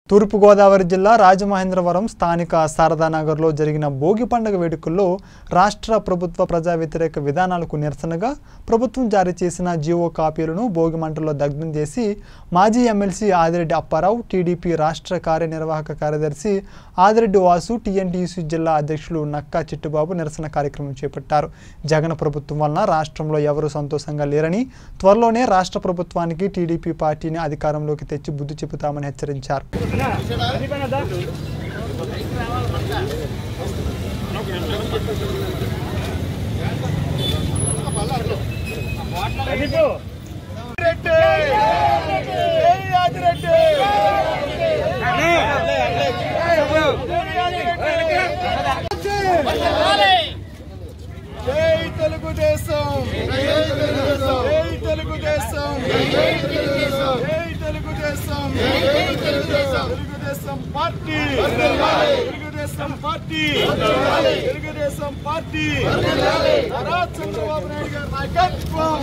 తూర్పుగోదావరి జిల్లా రాజమహేంద్రవరం స్థానిక శారదానగర్లో జరిగిన భోగి పండుగ వేడుకల్లో రాష్ట్ర ప్రభుత్వ ప్రజా వ్యతిరేక విధానాలకు నిరసనగా ప్రభుత్వం జారీ చేసిన జీవో కాపీలను భోగి మంటల్లో దగ్ధం చేసి మాజీ ఎమ్మెల్సీ ఆదిరెడ్డి అప్పారావు టీడీపీ రాష్ట్ర కార్యనిర్వాహక కార్యదర్శి ఆదిరెడ్డి వాసు టీఎన్టీయూసీ జిల్లా అధ్యక్షులు నక్కా చిట్టుబాబు నిరసన కార్యక్రమం చేపట్టారు జగన్ ప్రభుత్వం వలన రాష్ట్రంలో ఎవరు సంతోషంగా లేరని త్వరలోనే రాష్ట్ర ప్రభుత్వానికి టీడీపీ పార్టీని అధికారంలోకి తెచ్చి బుద్ధి చెబుతామని హెచ్చరించారు జై తెలుగుదేశం జై తెలుగుదేశం జై Telugu Desam Telugu Desam party Telugu Desam party Telugu Desam party Nara Chandrababu Naidu గారి నాయకత్వం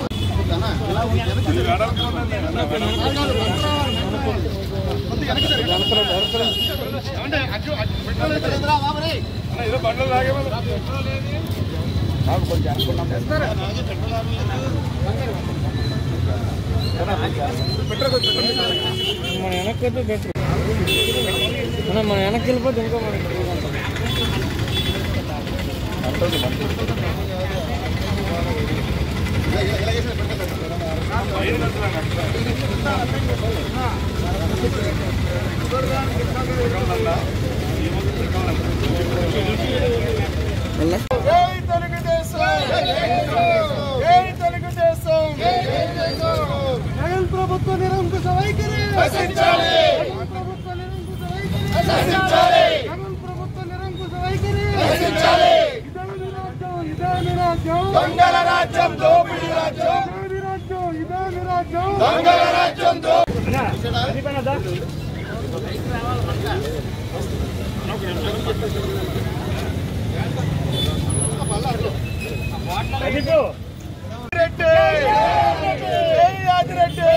మన వెనక్కి వస్తే బెటర్ మన మన వెనక్కి వెళ్ళిపోతే ఇంకో మనకి జై తెలుగుదేశం జై తెలుగుదేశం జగన్ ప్రభుత్వ నిరంకుశ వైఖరి నశించాలి జగన్ ప్రభుత్వ నిరంకుశ వైఖరి నశించాలి జగన్ ప్రభుత్వ నిరంకుశ వైఖరి నశించాలి ఇదాని రాజ్యం ఇదాని రాజ్యం దొంగల రాజ్యం దోపిడీ రాజ్యం ఇదాని రాజ్యం ఇదాని రాజ్యం దొంగల రాజ్యం రెడ్డి జై ఆదిరెడ్డి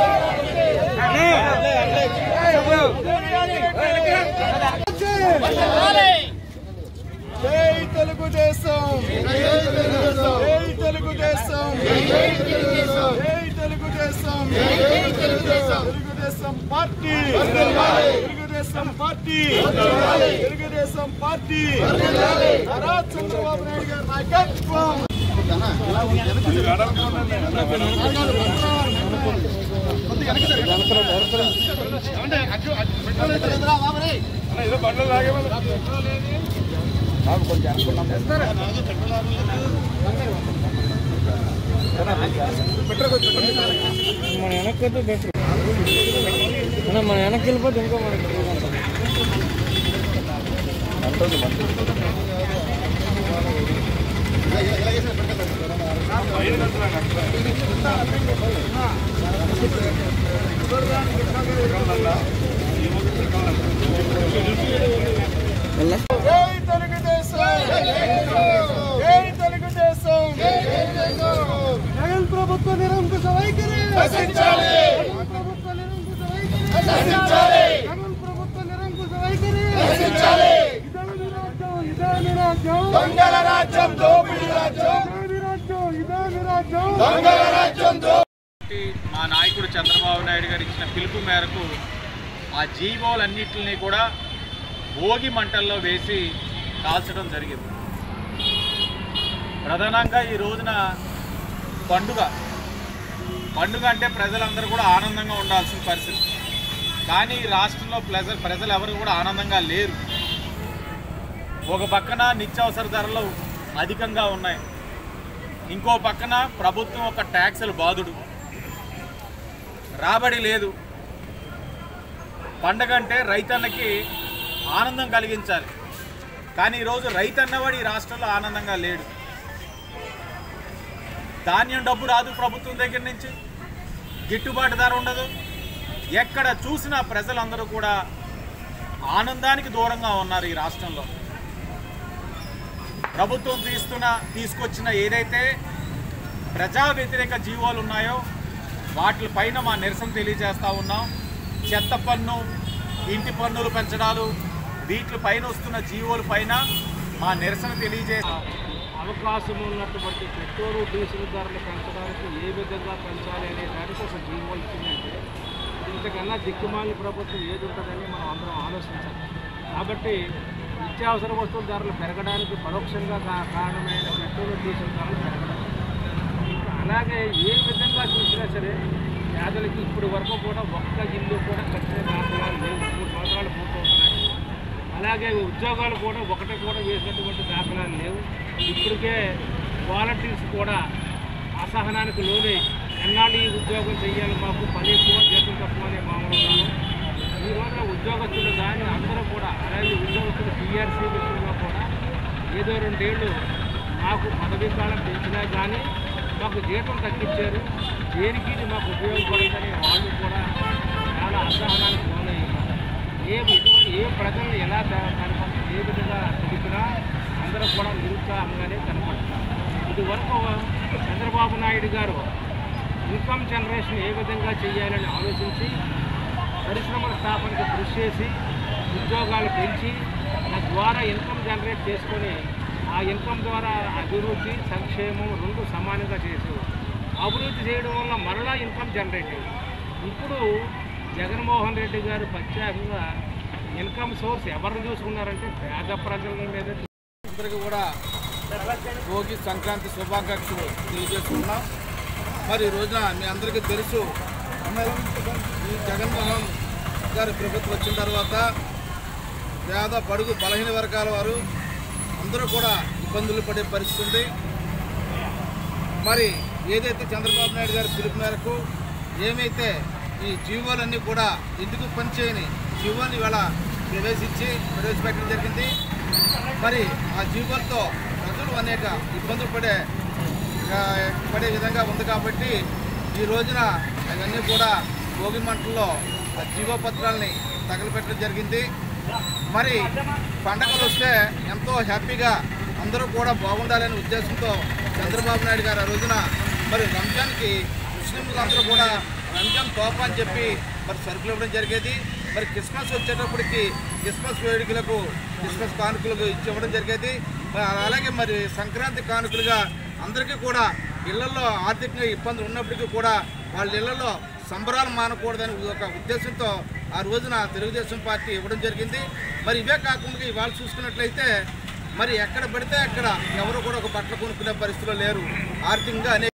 జై తెలుగుదేశం జై తెలుగుదేశం జై Telugu Desam Telugu Desam party Telugu Desam party Telugu Desam party Nara Chandrababu Naidu గారి నాయకత్వం మన వెనక్కి వస్తే బెటర్ మన మన వెనక్కి వెళ్ళిపోతే ఇంకో మనకి జై తెలుగుదేశం జై తెలుగుదేశం జగన్ ప్రభుత్వ నిరంకుశ వైఖరి నశించాలి జగన్ ప్రభుత్వ నిరంకుశ వైఖరి నశించాలి జగన్ ప్రభుత్వ నిరంకుశ వైఖరి నశించాలి ఇదాని రాజ్యం ఇదాని రాజ్యం దొంగల రాజ్యం దోపిడీ రాజ్యం ఇదాని రాజ్యం ఇదాని రాజ్యం దొంగల రాజ్యం పార్టీ మా నాయకుడు చంద్రబాబు నాయుడు గారు ఇచ్చిన పిలుపు మేరకు ఆ జీవోలన్నింటినీ కూడా భోగి మంటల్లో వేసి కాల్చడం జరిగింది ప్రధానంగా ఈ రోజున పండుగ పండుగ అంటే ప్రజలందరూ కూడా ఆనందంగా ఉండాల్సిన పరిస్థితి కానీ ఈ రాష్ట్రంలో ప్రజ ప్రజలు ఎవరు కూడా ఆనందంగా లేరు ఒక పక్కన నిత్యావసర ధరలు అధికంగా ఉన్నాయి ఇంకో పక్కన ప్రభుత్వం ఒక ట్యాక్సులు బాధుడు రాబడి లేదు పండగ అంటే రైతన్నకి ఆనందం కలిగించాలి కానీ ఈరోజు రైతన్నవాడు ఈ రాష్ట్రంలో ఆనందంగా లేడు ధాన్యం డబ్బు రాదు ప్రభుత్వం దగ్గర నుంచి గిట్టుబాటు ధర ఉండదు ఎక్కడ చూసినా ప్రజలందరూ కూడా ఆనందానికి దూరంగా ఉన్నారు ఈ రాష్ట్రంలో ప్రభుత్వం తీస్తున్న తీసుకొచ్చిన ఏదైతే ప్రజా వ్యతిరేక జీవోలు ఉన్నాయో వాటిపైన మా నిరసన తెలియజేస్తా ఉన్నాం చెత్త పన్ను ఇంటి పన్నులు పెంచడాలు వీటి పైన వస్తున్న జీవోల పైన మా నిరసన తెలియజే అవకాశం ఉన్నటువంటి పెట్రోలు డీజిల్ ధరలు పెంచడానికి ఏ విధంగా పెంచాలి అనే దానికి ఒక జీవో ఇచ్చిందంటే ఇంతకన్నా దిక్కుమాలి ప్రభుత్వం ఏది ఉంటుందని మనం అందరం ఆలోచించాలి కాబట్టి నిత్యావసర వస్తువుల ధరలు పెరగడానికి పరోక్షంగా కా- కారణమైన పెట్రోల్ డీజిల్ ధరలు పెరగడం ఇంకా అలాగే ఏ విధంగా చూసినా సరే పేదలకి ఇప్పటి వరకు కూడా ఒక్క ఇల్లు కూడా కట్టిన దాఖలాలు లేవు మూడు సంవత్సరాలు పూర్తవుతున్నాయి అలాగే ఉద్యోగాలు కూడా ఒకటి కూడా వేసినటువంటి దాఖలాలు లేవు ఇప్పటికే వాలంటీర్స్ కూడా అసహనానికి లోనే ఎన్నాళ్ళు ఈ ఉద్యోగం చేయాలి మాకు పని ఎక్కువ జీతం తక్కువ అనే మామూలు ఉన్నారు ఈ రోజున ఉద్యోగస్తులు కానీ అందరూ కూడా అలాగే ఉద్యోగస్తులు టీఆర్సీ విషయంలో కూడా ఏదో రెండేళ్ళు మాకు పదవీ కాలం పెంచినా కానీ మాకు జీతం తగ్గించారు దేనికి ఇది మాకు ఉపయోగపడదని వాళ్ళు కూడా చాలా అసహనానికి లోనయ్యారు ఏ ఇటువంటి ఏ ప్రజల్ని ఎలా ద- కనపడ ఏ విధంగా తెలిపినా అందరూ కూడా నిరుత్సాహంగానే కనపడతారు ఇది వరకు చంద్రబాబు నాయుడు గారు ఇన్కమ్ జనరేషన్ ఏ విధంగా చేయాలని ఆలోచించి పరిశ్రమల స్థాపనకు కృషి చేసి ఉద్యోగాలు పెంచి తద్వారా ఇన్కమ్ జనరేట్ చేసుకొని ఆ ఇన్కమ్ ద్వారా అభివృద్ధి సంక్షేమం రెండు సమానంగా చేసి అభివృద్ధి చేయడం వల్ల మరలా ఇన్కమ్ జనరేట్ అయింది ఇప్పుడు జగన్మోహన్ రెడ్డి గారు ప్రత్యేకంగా ఇన్కమ్ సోర్స్ ఎవరిని చూసుకున్నారంటే పేద ప్రజల మీద అందరికీ కూడా భోగి సంక్రాంతి శుభాకాంక్షలు తెలియజేస్తున్నాం మరి ఈ రోజున మీ అందరికీ తెలుసు ఈ జగన్మోహన్ గారి ప్రభుత్వం వచ్చిన తర్వాత పేద బడుగు బలహీన వర్గాల వారు అందరూ కూడా ఇబ్బందులు పడే పరిస్థితి ఉంది మరి ఏదైతే చంద్రబాబు నాయుడు గారి పిలుపు మేరకు ఏమైతే ఈ జీవోలన్నీ కూడా ఎందుకు పనిచేయని జీవోని ఇవాళ ప్రవేశించి ప్రవేశపెట్టడం జరిగింది మరి ఆ జీవోలతో ప్రజలు అనేక ఇబ్బందులు పడే ఆ, పడే విధంగా ఉంది కాబట్టి ఈ రోజున అవన్నీ కూడా భోగి మంటల్లో ఆ జీవో పత్రాలని తగలపెట్టడం జరిగింది మరి పండగలు వస్తే ఎంతో హ్యాపీగా అందరూ కూడా బాగుండాలనే ఉద్దేశంతో చంద్రబాబు నాయుడు గారు ఆ రోజున మరి రంజాన్కి ముస్లింలు అందరూ కూడా రంజాన్ తోప అని చెప్పి మరి సరుకులు ఇవ్వడం జరిగేది మరి క్రిస్మస్ వచ్చేటప్పటికి క్రిస్మస్ వేడుకలకు క్రిస్మస్ కానుకలకు ఇచ్చి ఇవ్వడం జరిగేది మరి అలాగే మరి సంక్రాంతి కానుకలుగా అందరికీ కూడా ఇళ్లలో ఆర్థికంగా ఇబ్బందులు ఉన్నప్పటికీ కూడా వాళ్ళ ఇళ్లలో సంబరాలు మానకూడదని ఒక ఉద్దేశంతో ఆ రోజున తెలుగుదేశం పార్టీ ఇవ్వడం జరిగింది మరి ఇవే కాకుండా ఇవాళ చూసుకున్నట్లయితే మరి ఎక్కడ పడితే అక్కడ ఎవరు కూడా ఒక బట్టలు కొనుక్కునే పరిస్థితిలో లేరు ఆర్థికంగా అనేక